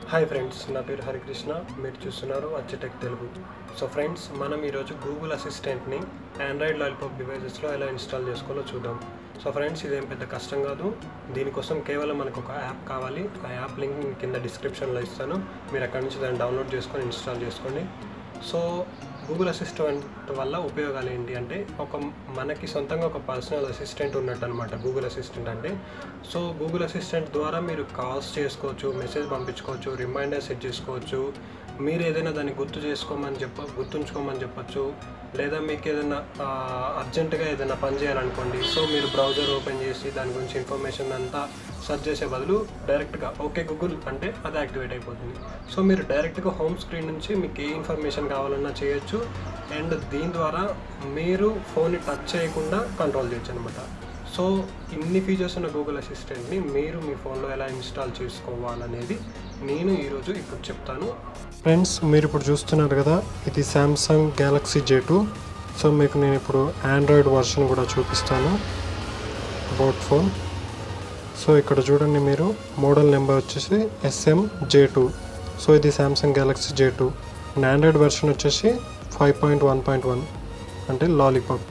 Hi friends నా పేరు హరికృష్ణ మీరు చూస్తున్నారు అచ్చటెక్ తెలుగు సో ఫ్రెండ్స్ మనం ఈరోజు గూగుల్ అసిస్టెంట్ని ఆండ్రాయిడ్ లాలిపాప్ డివైజెస్లో ఎలా ఇన్స్టాల్ చేసుకోవాలో చూద్దాం సో ఫ్రెండ్స్ ఇదేం పెద్ద కష్టం కాదు దీనికోసం కేవలం మనకు ఒక యాప్ కావాలి ఆ యాప్ లింక్ నేను కింద డిస్క్రిప్షన్లో ఇస్తాను మీరు అక్కడ నుంచి దాన్ని డౌన్లోడ్ చేసుకొని ఇన్స్టాల్ చేసుకోండి సో గూగుల్ అసిస్టెంట్ వల్ల ఉపయోగాలు ఏంటి అంటే ఒక మనకి సొంతంగా ఒక పర్సనల్ అసిస్టెంట్ ఉన్నట్టు అనమాట గూగుల్ అసిస్టెంట్ అంటే సో గూగుల్ అసిస్టెంట్ ద్వారా మీరు కాల్స్ చేసుకోవచ్చు మెసేజ్ పంపించుకోవచ్చు రిమైండర్ సెట్ చేసుకోవచ్చు మీరు ఏదైనా దాన్ని గుర్తు చేసుకోమని చెప్ప గుర్తుంచుకోమని చెప్పొచ్చు లేదా మీకు ఏదైనా అర్జెంటుగా ఏదైనా పని చేయాలనుకోండి సో మీరు బ్రౌజర్ ఓపెన్ చేసి దాని గురించి ఇన్ఫర్మేషన్ అంతా సెర్చ్ చేసే బదులు డైరెక్ట్గా ఓకే గూగుల్ అంటే అది యాక్టివేట్ అయిపోతుంది సో మీరు డైరెక్ట్గా హోమ్ స్క్రీన్ నుంచి మీకు ఏ ఇన్ఫర్మేషన్ కావాలన్నా చేయొచ్చు అండ్ దీని ద్వారా మీరు ఫోన్ని టచ్ చేయకుండా కంట్రోల్ చేయొచ్చు అనమాట సో ఇన్ని ఫీచర్స్ ఉన్న గూగుల్ అసిస్టెంట్ని మీరు మీ ఫోన్లో ఎలా ఇన్స్టాల్ చేసుకోవాలనేది నేను ఈరోజు ఇప్పుడు చెప్తాను ఫ్రెండ్స్ మీరు ఇప్పుడు చూస్తున్నారు కదా ఇది Samsung Galaxy J two so మీకు నేను ఇప్పుడు ఆండ్రాయిడ్ వర్షన్ కూడా చూపిస్తాను అబౌట్ ఫోన్ సో ఇక్కడ చూడండి మీరు మోడల్ నెంబర్ వచ్చేసి ఎస్ఎం జే టూ సో ఇది Samsung Galaxy J two and Android version వచ్చేసి five point one point one అంటే లాలీపాప్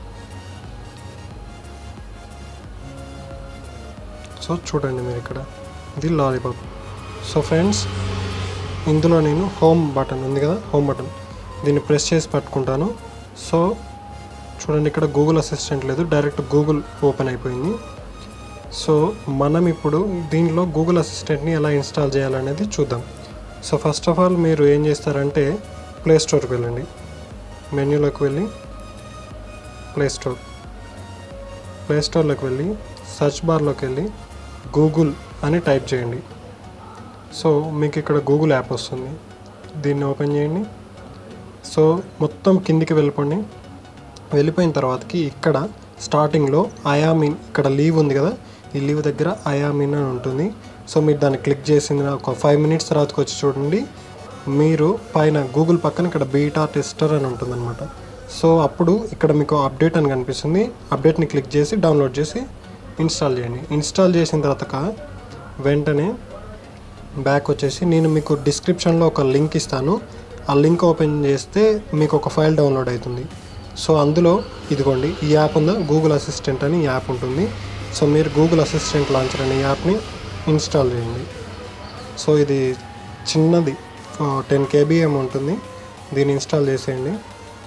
సో చూడండి మీరు ఇక్కడ ఇది లాలీపాప్ సో ఫ్రెండ్స్ ఇందులో నేను హోమ్ బటన్ ఉంది కదా హోమ్ బటన్ దీన్ని ప్రెస్ చేసి పట్టుకుంటాను సో చూడండి ఇక్కడ గూగుల్ అసిస్టెంట్ లేదు డైరెక్ట్ గూగుల్ ఓపెన్ అయిపోయింది సో మనం ఇప్పుడు దీనిలో గూగుల్ అసిస్టెంట్ని ఎలా ఇన్స్టాల్ చేయాలనేది చూద్దాం సో ఫస్ట్ ఆఫ్ ఆల్ మీరు ఏం చేస్తారంటే ప్లే స్టోర్కి వెళ్ళండి మెన్యూలోకి వెళ్ళి ప్లే స్టోర్ ప్లే స్టోర్లోకి వెళ్ళి సెర్చ్ బార్లోకి వెళ్ళి గూగుల్ అని టైప్ చేయండి సో మీకు ఇక్కడ గూగుల్ యాప్ వస్తుంది దీన్ని ఓపెన్ చేయండి సో మొత్తం కిందికి వెళ్ళిపోండి వెళ్ళిపోయిన తర్వాతకి ఇక్కడ స్టార్టింగ్లో ఐఆమిన్ ఇక్కడ లీవ్ ఉంది కదా ఈ లీవ్ దగ్గర ఐఆమిన్ అని ఉంటుంది సో మీరు దాన్ని క్లిక్ చేసిన ఒక ఫైవ్ మినిట్స్ తర్వాతకి వచ్చి చూడండి మీరు పైన గూగుల్ పక్కన ఇక్కడ బీటా టెస్టర్ అని ఉంటుందన్నమాట సో అప్పుడు ఇక్కడ మీకు అప్డేట్ అని కనిపిస్తుంది అప్డేట్ని క్లిక్ చేసి డౌన్లోడ్ చేసి ఇన్స్టాల్ చేయండి ఇన్స్టాల్ చేసిన తర్వాత వెంటనే బ్యాక్ వచ్చేసి నేను మీకు డిస్క్రిప్షన్లో ఒక లింక్ ఇస్తాను ఆ లింక్ ఓపెన్ చేస్తే మీకు ఒక ఫైల్ డౌన్లోడ్ అవుతుంది సో అందులో ఇదిగోండి ఈ యాప్ ఉందా గూగుల్ అసిస్టెంట్ అని ఈ యాప్ ఉంటుంది సో మీరు గూగుల్ అసిస్టెంట్ లాంచర్ అనే యాప్ని ఇన్స్టాల్ చేయండి సో ఇది చిన్నది టెన్ కేబీఎం ఉంటుంది దీన్ని ఇన్స్టాల్ చేసేయండి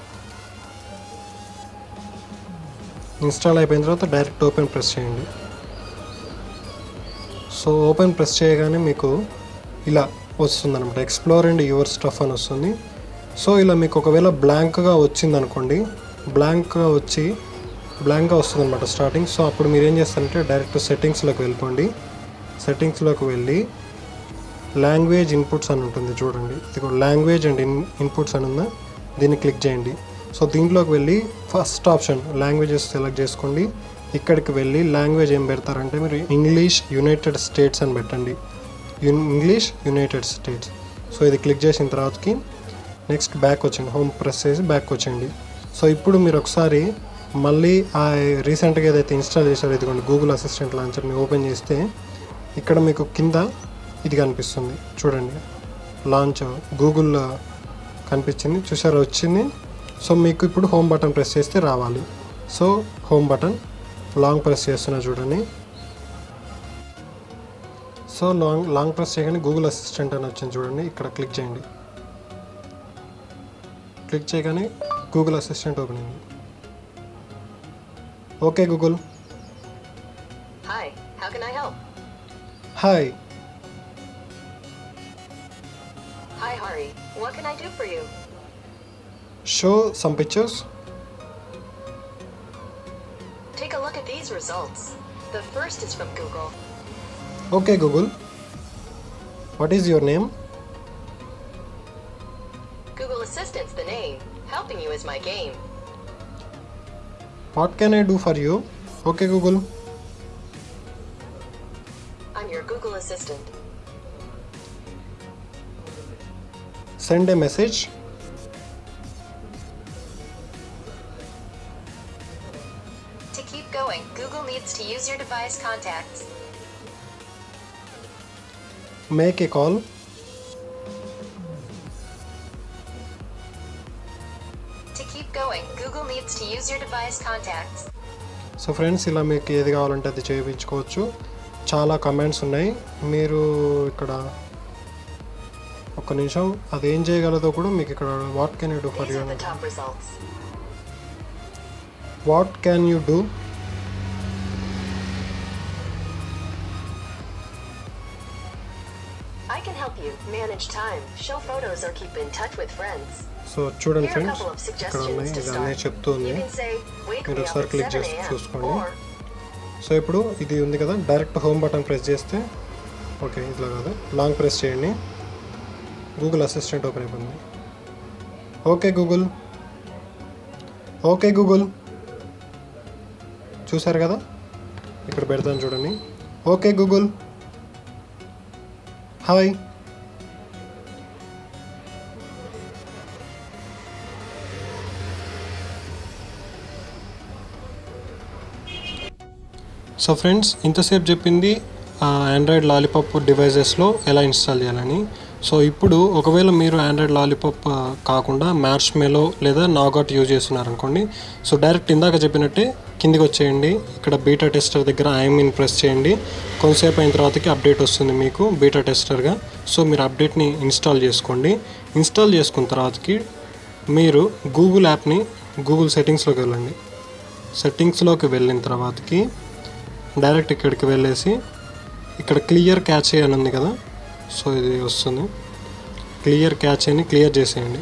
ఇన్స్టాల్ అయిపోయిన తర్వాత డైరెక్ట్ ఓపెన్ ప్రెస్ చేయండి సో ఓపెన్ ప్రెస్ చేయగానే మీకు ఇలా వస్తుంది అనమాట ఎక్స్ప్లోర్ అండ్ యువర్ స్టఫ్ అని వస్తుంది సో ఇలా మీకు ఒకవేళ బ్లాంక్గా వచ్చింది అనుకోండి బ్లాంక్గా వచ్చి బ్లాంక్గా వస్తుంది అనమాట స్టార్టింగ్ సో అప్పుడు మీరు ఏం చేస్తారంటే డైరెక్ట్ సెట్టింగ్స్లోకి వెళ్ళిపోండి సెట్టింగ్స్లోకి వెళ్ళి లాంగ్వేజ్ ఇన్పుట్స్ అని ఉంటుంది చూడండి ఇది లాంగ్వేజ్ అండ్ ఇన్ ఇన్పుట్స్ అని ఉందా దీన్ని క్లిక్ చేయండి సో దీంట్లోకి వెళ్ళి ఫస్ట్ ఆప్షన్ లాంగ్వేజెస్ సెలెక్ట్ చేసుకోండి ఇక్కడికి వెళ్ళి లాంగ్వేజ్ ఏం పెడతారంటే మీరు ఇంగ్లీష్ యునైటెడ్ స్టేట్స్ అని పెట్టండి ఇంగ్లీష్ యునైటెడ్ స్టేట్స్ సో ఇది క్లిక్ చేసిన తర్వాతకి నెక్స్ట్ బ్యాక్ వచ్చండి హోమ్ ప్రెస్ చేసి బ్యాక్ వచ్చండి సో ఇప్పుడు మీరు ఒకసారి మళ్ళీ ఆ రీసెంట్గా ఏదైతే ఇన్స్టాల్ చేశారో ఇదిగోండి గూగుల్ అసిస్టెంట్ లాంచర్ని ఓపెన్ చేస్తే ఇక్కడ మీకు కింద ఇది కనిపిస్తుంది చూడండి లాంచ్ గూగుల్ కనిపించింది చూసారా వచ్చింది సో మీకు ఇప్పుడు హోమ్ బటన్ ప్రెస్ చేస్తే రావాలి so home button long press చేస్తున్నా చూడండి సో లాంగ్ లాంగ్ ప్రెస్ చేయగానే గూగుల్ అసిస్టెంట్ అని వచ్చింది చూడండి ఇక్కడ క్లిక్ చేయండి క్లిక్ చేయగానే గూగుల్ అసిస్టెంట్ ఓపెన్ అయింది okay Google Hi, how can I help? Hi Hi, Hari. What can I do for you? Show some pictures Take a look at these results. The first is from Google. Okay Google what is your name Google Assistant's the name. Helping you is my game. What can I do for you okay Google I'm your Google Assistant. Send a message To keep going, Google needs to use your device contacts. Make a call Choose your device contacts. So friends ఇలా మీకు ఏది కావాలంటే అది చేయించుకోవచ్చు చాలా comments ఉన్నాయి మీరు ఇక్కడ ఒక్క నిమిషం అది ఏం చేయగలదో కూడా మీకు ఇక్కడ what can you do for These you are the top results. What can you do I can help you manage time, show photos, or keep in touch with friends. So చూడండి Here are a friends couple of ఇక్కడ ఉన్నాయి suggestions to ఇది అన్నీ start. చెప్తుంది You can say, wake మీరు me up ఒకసారి at click 7 చేసి a.m. చూసుకోండి. Or సో ఇప్పుడు ఇది ఉంది కదా డైరెక్ట్ హోమ్ బటన్ ప్రెస్ చేస్తే ఓకే ఇట్లా కాదు లాంగ్ ప్రెస్ చేయండి గూగుల్ అసిస్టెంట్ ఓపెన్ అయిపోయింది ఓకే గూగుల్ ఓకే గూగుల్ చూసారు కదా ఇక్కడ పెడతాను చూడండి okay Google hi so friends ఇంతసేపు చెప్పింది ఆండ్రాయిడ్ లాలీపాప్ డివైజెస్లో ఎలా ఇన్స్టాల్ చేయాలని సో ఇప్పుడు ఒకవేళ మీరు ఆండ్రాయిడ్ లాలీపాప్ ఆ, కాకుండా మ్యార్చ్ మెలో లేదా నాగాట్ యూజ్ చేస్తున్నారు అనుకోండి సో డైరెక్ట్ ఇందాక చెప్పినట్టే కిందికి వచ్చేయండి ఇక్కడ బీటా టెస్టర్ దగ్గర ఐఎమ్ఇన్ ప్రెస్ చేయండి కొంతసేపు అయిన తర్వాతకి అప్డేట్ వస్తుంది మీకు బీటా టెస్టర్గా సో మీరు అప్డేట్ని ఇన్స్టాల్ చేసుకోండి ఇన్స్టాల్ చేసుకున్న తర్వాతకి మీరు గూగుల్ యాప్ని గూగుల్ సెట్టింగ్స్లోకి వెళ్ళండి సెట్టింగ్స్లోకి వెళ్ళిన తర్వాతకి డైరెక్ట్ ఇక్కడికి వెళ్ళేసి ఇక్కడ క్లియర్ క్యాచ్ అని ఉంది కదా సో ఇది వస్తుంది క్లియర్ క్యాచ్ అని క్లియర్ చేసేయండి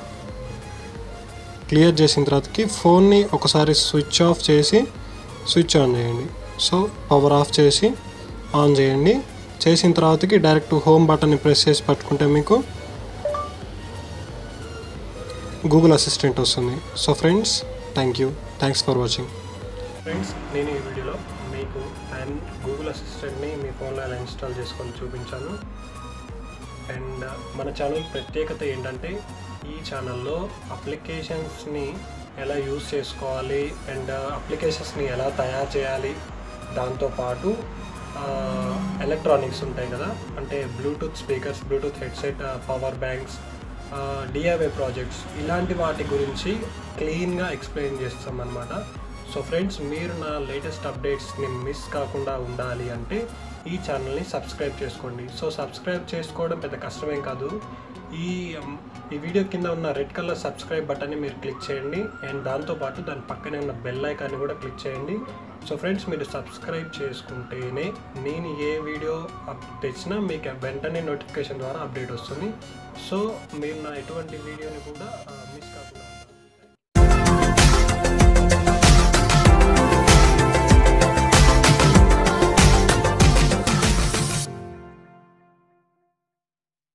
క్లియర్ చేసిన తర్వాతకి ఫోన్ని ఒకసారి స్విచ్ ఆఫ్ చేసి స్విచ్ ఆన్ చేయండి సో పవర్ ఆఫ్ చేసి ఆన్ చేయండి చేసిన తర్వాతకి డైరెక్ట్ హోమ్ బటన్ని ప్రెస్ చేసి పట్టుకుంటే మీకు గూగుల్ అసిస్టెంట్ వస్తుంది so friends thank you thanks for watching friends నేను ఈ వీడియోలో మీకు అండ్ గూగుల్ అసిస్టెంట్ని మీ ఫోన్లో ఎలా ఇన్స్టాల్ చేసుకొని చూపించాను అండ్ మన ఛానల్ ప్రత్యేకత ఏంటంటే ఈ ఛానల్లో అప్లికేషన్స్ని ఎలా యూజ్ చేసుకోవాలి అండ్ అప్లికేషన్స్ని ఎలా తయారు చేయాలి దాంతోపాటు ఎలక్ట్రానిక్స్ ఉంటాయి కదా అంటే Bluetooth speakers Bluetooth headset power banks DIY projects ఇలాంటి వాటి గురించి క్లీన్గా ఎక్స్ప్లెయిన్ చేస్తాం అనమాట సో ఫ్రెండ్స్ మీరు నా లేటెస్ట్ అప్డేట్స్ని మిస్ కాకుండా ఉండాలి అంటే ఈ ఛానల్ని సబ్స్క్రైబ్ చేసుకోండి సో సబ్స్క్రైబ్ చేసుకోవడం పెద్ద కష్టమేం కాదు ఈ um, ఈ వీడియో కింద ఉన్న రెడ్ కలర్ సబ్స్క్రైబ్ బటన్ని మీరు క్లిక్ చేయండి అండ్ దాంతోపాటు దాని పక్కనే ఉన్న బెల్ ఐకాన్ని కూడా క్లిక్ చేయండి సో ఫ్రెండ్స్ మీరు సబ్స్క్రైబ్ చేసుకుంటేనే నేను ఏ వీడియో అప్ తెచ్చినా మీకు వెంటనే నోటిఫికేషన్ ద్వారా అప్డేట్ వస్తుంది సో మీరు నా ఎటువంటి వీడియోని కూడా ఆ,